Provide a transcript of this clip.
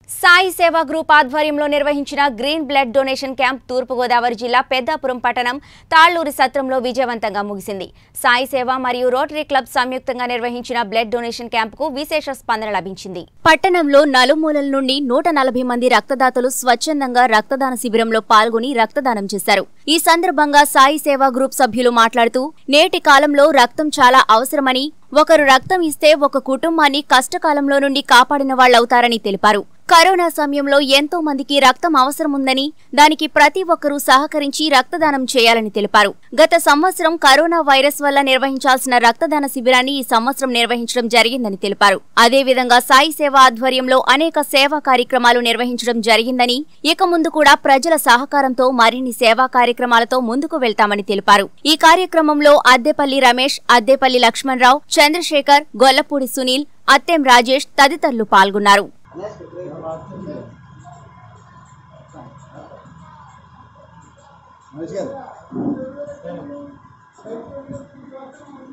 సాయి సేవా గ్రూప్ ఆధ్వర్యంలో నిర్వహించిన green blood donation camp Thurpu Godavari జిల్లా పెద్దాపురం పట్టణం తాళ్లూరి సత్రంలో విజయవంతంగా ముగిసింది సాయి సేవ మరియు రోటరీ క్లబ్ సంయుక్తంగా నిర్వహించిన బ్లడ్ డొనేషన్ క్యాంపుకు విశేష స్పందన లభించింది పట్టణంలో నలుమూలల నుండి నూట నలభై మంది రక్తదాతలు స్వచ్ఛందంగా రక్తదాన శిబిరంలో పాల్గొని రక్తదానం చేశారు ఈ సందర్భంగా సాయి సేవా గ్రూప్ సభ్యులు మాట్లాడుతూ నేటి కాలంలో రక్తం చాలా అవసరమని ఒకరు రక్తం ఇస్తే ఒక కుటుంబాన్ని కష్టకాలంలో నుండి కాపాడిన వాళ్లవుతారని తెలిపారు కరోనా సమయంలో ఎంతో మందికి రక్తం అవసరం ఉందని దానికి ప్రతి ఒక్కరూ సహకరించి రక్తదానం చేయాలని తెలిపారు గత సంవత్సరం కరోనా వైరస్ వల్ల నిర్వహించాల్సిన రక్తదాన శిబిరాన్ని ఈ సంవత్సరం నిర్వహించడం జరిగిందని తెలిపారు అదేవిధంగా సాయి సేవ ఆధ్వర్యంలో అనేక సేవా కార్యక్రమాలు నిర్వహించడం జరిగిందని ఇక ముందు కూడా ప్రజల సహకారంతో మరిన్ని సేవా కార్యక్రమాలతో ముందుకు వెళ్తామని తెలిపారు ఈ కార్యక్రమంలో అద్దెపల్లి రమేష్ అద్దెపల్లి లక్ష్మణరావు చంద్రశేఖర్ గొల్లపూడి సునీల్ అత్తెం రాజేష్ తదితరులు పాల్గొన్నారు మనిషి గారు